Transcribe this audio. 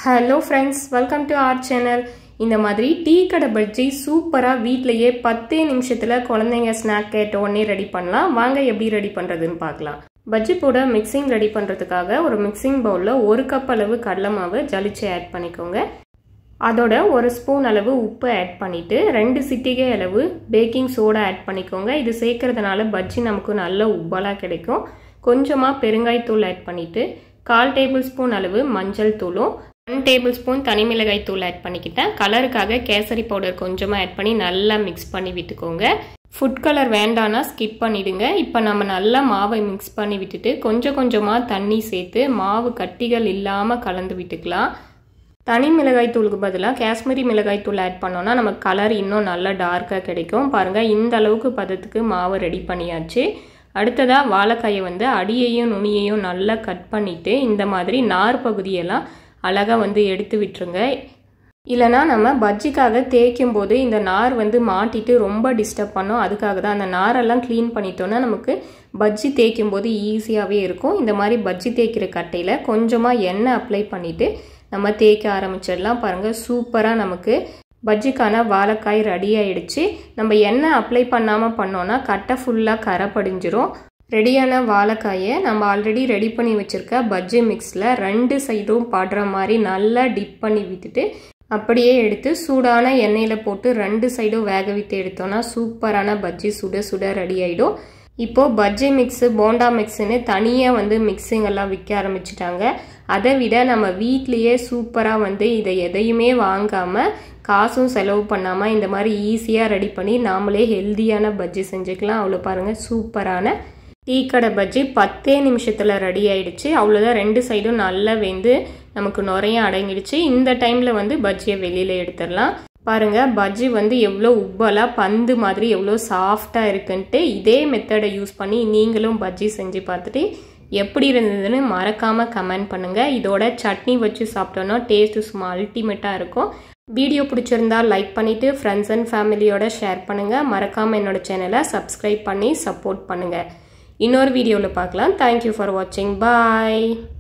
hello friends welcome to our channel இந்த மாதிரி tea கடை பஜ்ஜி சூப்பராக வீட்லேயே பத்தே நிமிஷத்தில் குழந்தைங்க ஸ்நாக் கேட்ட உடனே ரெடி பண்ணலாம் வாங்க எப்படி ரெடி பண்ணுறதுன்னு பார்க்கலாம் பஜ்ஜி போட மிக்சிங் ரெடி பண்ணுறதுக்காக ஒரு மிக்சிங் பவுலில் ஒரு கப் அளவு கடலை மாவு ஜலிச்சு ஆட் பண்ணிக்கோங்க அதோட ஒரு ஸ்பூன் அளவு உப்பு ஆட் பண்ணிவிட்டு ரெண்டு சிட்டிகை அளவு பேக்கிங் சோடா ஆட் பண்ணிக்கோங்க இது சேர்க்கறதுனால பஜ்ஜி நமக்கு நல்ல உப்பலாக கிடைக்கும் கொஞ்சமாக பெருங்காய்த்தூள் ஆட் பண்ணிவிட்டு கால் டேபிள் ஸ்பூன் அளவு மஞ்சள் தூளும் ஒன் டேபிள் ஸ்பூன் தனி மிளகாய் தூள் ஆட் பண்ணிக்கிட்டேன் கலருக்காக கேசரி பவுடர் கொஞ்சமாக ஆட் பண்ணி நல்லா மிக்ஸ் பண்ணி விட்டுக்கோங்க ஃபுட் கலர் வேண்டானா ஸ்கிப் பண்ணிடுங்க இப்போ நம்ம நல்லா மாவை மிக்ஸ் பண்ணி விட்டுட்டு கொஞ்சம் கொஞ்சமாக தண்ணி சேர்த்து மாவு கட்டிகள் இல்லாமல் கலந்து விட்டுக்கலாம் தனி மிளகாய் தூளுக்கு பதிலாக காஷ்மீரி மிளகாய் தூள் ஆட் பண்ணோன்னா நமக்கு கலர் இன்னும் நல்லா டார்க்காக கிடைக்கும் பாருங்கள் இந்த அளவுக்கு பதத்துக்கு மாவை ரெடி பண்ணியாச்சு அடுத்ததாக வாழைக்காயை வந்து அடியையும் நுனியையும் நல்லா கட் பண்ணிவிட்டு இந்த மாதிரி நார் பகுதியெல்லாம் அழகாக வந்து எடுத்து விட்டுருங்க இல்லைனா நம்ம பஜ்ஜிக்காக தேய்க்கும் போது இந்த நார் வந்து மாட்டிட்டு ரொம்ப டிஸ்டர்ப் பண்ணோம் அதுக்காக தான் அந்த நாரெல்லாம் க்ளீன் பண்ணிட்டோன்னா நமக்கு பஜ்ஜி தேய்க்கும் போது ஈஸியாகவே இருக்கும் இந்த மாதிரி பஜ்ஜி தேய்க்கிற கட்டையில் கொஞ்சமாக எண்ணெய் அப்ளை பண்ணிவிட்டு நம்ம தேய்க்க ஆரம்பிச்சிடலாம் பாருங்கள் சூப்பராக நமக்கு பஜ்ஜிக்கான வாழைக்காய் ரெடி ஆயிடுச்சு நம்ம எண்ணெய் அப்ளை பண்ணாமல் பண்ணோன்னா கட்டை ஃபுல்லாக கரை படிஞ்சிரும் ரெடியான வாழைக்காயை நம்ம ஆல்ரெடி ரெடி பண்ணி வச்சுருக்க பஜ்ஜி மிக்ஸில் ரெண்டு சைடும் பாடுற மாதிரி நல்லா டிப் பண்ணி விட்டுட்டு அப்படியே எடுத்து சூடான எண்ணெயில் போட்டு ரெண்டு சைடும் வேக விட்டு எடுத்தோன்னா சூப்பரான பஜ்ஜி சுட சுட ரெடி ஆகிடும் இப்போது பஜ்ஜி மிக்ஸு போண்டா மிக்ஸுன்னு தனியாக வந்து மிக்ஸிங் எல்லாம் விற்க ஆரம்பிச்சிட்டாங்க அதை விட நம்ம வீட்லேயே சூப்பராக வந்து இதை எதையுமே வாங்காமல் காசும் செலவு பண்ணாமல் இந்த மாதிரி ஈஸியாக ரெடி பண்ணி நாமளே ஹெல்த்தியான பஜ்ஜி செஞ்சுக்கலாம் அவ்வளோ பாருங்கள் சூப்பரான டீ கடை பஜ்ஜி பத்தே நிமிஷத்தில் ரெடி ஆயிடுச்சு அவ்வளோதான் ரெண்டு சைடும் நல்லா வெந்து நமக்கு நுறைய அடங்கிடுச்சு இந்த டைமில் வந்து பஜ்ஜியை வெளியில் எடுத்துடலாம் பாருங்கள் பஜ்ஜி வந்து எவ்வளோ உப்பலாக பந்து மாதிரி எவ்வளோ சாஃப்டாக இருக்குன்ட்டு இதே மெத்தடை யூஸ் பண்ணி நீங்களும் பஜ்ஜி செஞ்சு பார்த்துட்டு எப்படி இருந்ததுன்னு மறக்காமல் கமெண்ட் பண்ணுங்கள் இதோட சட்னி வச்சு சாப்பிட்டோன்னா டேஸ்ட்டு சும்மா அல்டிமேட்டாக இருக்கும் வீடியோ பிடிச்சிருந்தா லைக் பண்ணிவிட்டு ஃப்ரெண்ட்ஸ் அண்ட் ஃபேமிலியோட ஷேர் பண்ணுங்கள் மறக்காமல் என்னோட சேனலை சப்ஸ்கிரைப் பண்ணி சப்போர்ட் பண்ணுங்கள் இன்னொரு வீடியோவில் பார்க்கலாம் தேங்க்யூ ஃபார் வாட்சிங் பாய்